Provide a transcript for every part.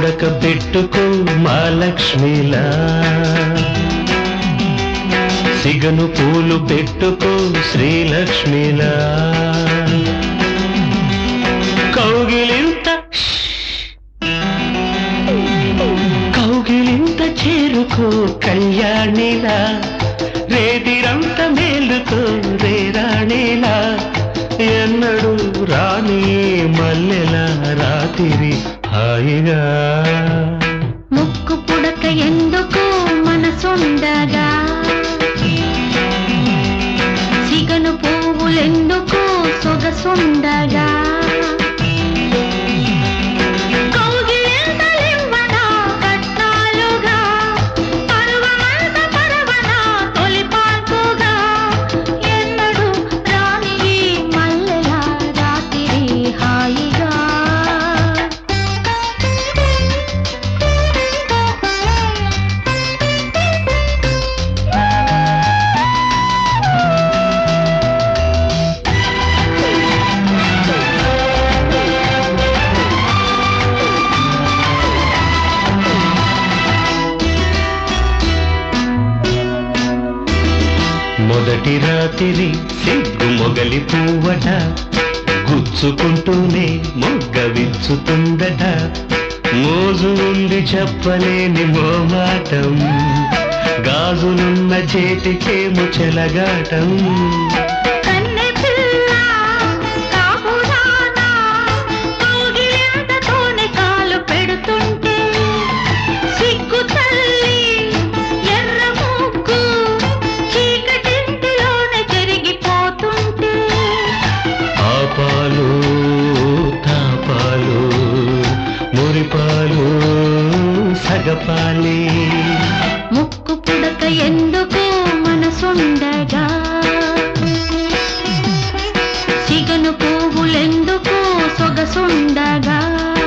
పుడక పెట్టుకో మా లక్ష్మిలా సిగను పూలు పెట్టుకో శ్రీలక్ష్మిలా కౌగిలింత కౌగిలింత చేరుకో కళ్యాణిలా రేతిరంత మేలుకో రేరాణిలా ఎన్నడు రాని మల్లెల రాతిరి హాయిగా ముక్కు పుడక ఎందుకు మనసుండగా సిగను పువ్వులెందుకు సొగసుండగా కౌగిలింతలివ్వనా కట్నాలుగా, పరువమంత పరవనా తొలిపాన్పుగా, ఎన్నడూ రాని ఈ మల్లెల రాత్రి హాయిగా మొదటి రాత్రి సిగ్గు మొగలి పువ్వట గుచ్చుకుంటూనే మొగ్గ విచ్చుతుందట మోజు ఉంది చెప్పలేని మోమాటం గాజులున్న చేతికేమో చెలగాటం కన్నె పిల్ల కాపురానా కౌగిలింతతోనే కాలు పెడుతుంటే సిగ్గు తల్లి ఎర్ర ముగ్గు చీకటింటిలోనే జరిగిపోతుంటే ఆపాలు తాపాలు మురిపాలు సగపాలి ముక్కు పుడక ఎందుకు మనసుండగా సిగను పువ్వులెందుకు సొగసుండగా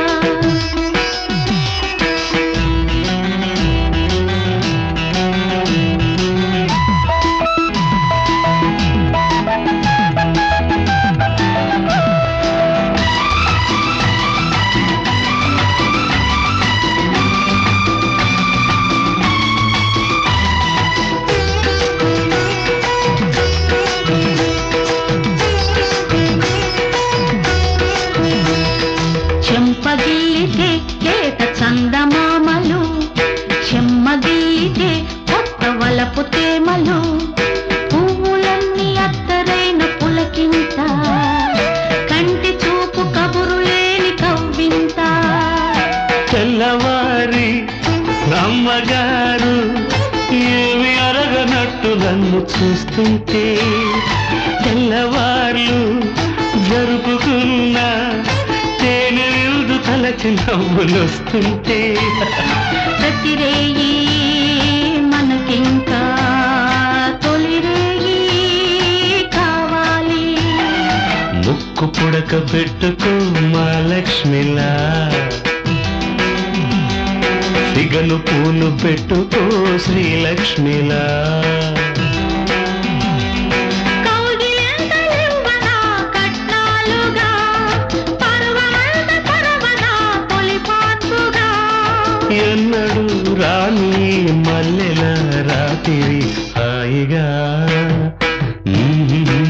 చెంపగిల్లితే లేత చందమామలు చెమ్మగిల్లితే కొత్త వలపు తేమలు పువ్వులన్నీ అత్తరైన పులకింత కంటి చూపు కబురు లేని కవ్వింత తెల్లవారి అమ్మగారు ఏమి అరగనట్టు నన్ను చూస్తుంటే తెల్లవార్లు జరుపుకున్న తేనె విందు తలకి నవ్వులొస్తుంటే ప్రతిరేయి మనకింకా తొలిరేయి కావాలి ముక్కు పుడక పెట్టుకో మా లక్ష్మిలా సిగను పూలు పెట్టుకో శ్రీలక్ష్మిలా కౌగిలింతలివ్వనా కట్నాలుగా, పర్వమంత పరవనా తొలిపాన్పుగా. ఎన్నడు రాని మల్లెల రాత్రి హాయిగా మ్మ్.